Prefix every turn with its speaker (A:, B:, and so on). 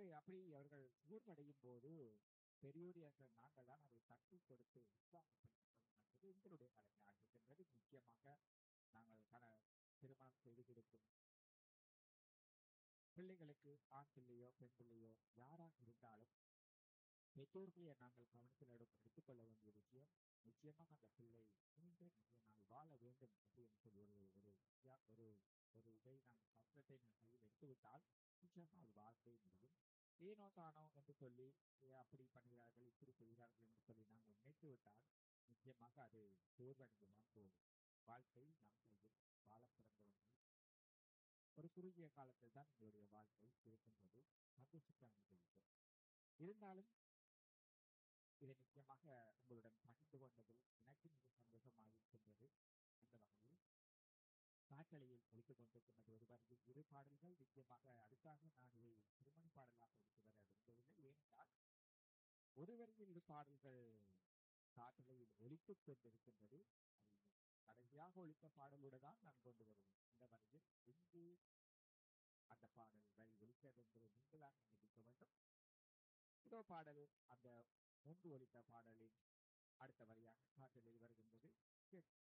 A: அப்படி அவர்கள் சோர்வடையும் போது பெரியோர்கள் நாங்கள் தான் அதை தட்டி கொடுத்து உற்சாகப்படுத்துவது என்பது எங்களுடைய கடமையாக இருக்கின்றது முக்கியமாக நாங்கள் கன திருமணம் செய்து கொடுக்கும் பிள்ளைகளுக்கு ஆண் பிள்ளையோ பெண் பிள்ளையோ யாராக இருந்தாலும் பெற்றோர்களை நாங்கள் கவனத்தில் எடுத்து எடுத்துக்கொள்ள வேண்டிய விஷயம் நிச்சயமாக அந்த பிள்ளை நீண்ட நிறைய நாள் வாழ வேண்டும் அப்படின்னு சொல்லி ஒரு ஒரு வித்தியா- ஒரு ஒரு இதை நாங்கள் சட்டத்தை நம் கையில் எடுத்துவிட்டால் நிச்சயமாக அது வாழ்க்கை முடியும் ஏனோ தானோ என்று சொல்லி ஏ, அப்படி பண்ணுகிறார்கள் இப்படி செய்கிறார்கள் என்று சொல்லி நாங்கள் நினைத்து விட்டால் நிச்சயமாக அது சோர்வடைந்து தான் போகும் வாழ்க்கை நம் கையில் வாழ பிறந்தவர்கள் ஒரு குறுகிய காலத்தில் தான் எங்களுடைய வாழ்க்கை இருக்கின்றது சந்தோஷத்தை அனுபவிக்கும் இருந்தாலும் இதை நிச்சயமாக உங்களுடன் பகிர்ந்து கொண்டதில் எனக்கு மிக சந்தோஷமாக இருக்கின்றது இந்த வகையில் காற்றலையில் ஒழித்துக் கொண்டிருக்கின்றது ஒரு வரையில் இரு பாடல்கள் நிச்சயமாக அடுத்தாக நான் இதை திருமண பாடலாக எடுத்து வர விரும்பவில்லை ஏனென்றால் ஒரு வரையில் இரு பாடல்கள் காற்றலையில் ஒழித்துக் கொண்டிருக்கின்றது அதில் கடைசியாக ஒழித்த பாடலோடு தான் நான் கொண்டு வருவேன் இந்த வரையில் இங்கு அந்த பாடல் வரி ஒழித்தது என்பதை நீங்களாக நினைக்க வேண்டும் இதோ பாடல் அந்த முன்பு ஒலித்த பாடலின் அடுத்த வரியாக காற்றலில் வருகின்றது கேட்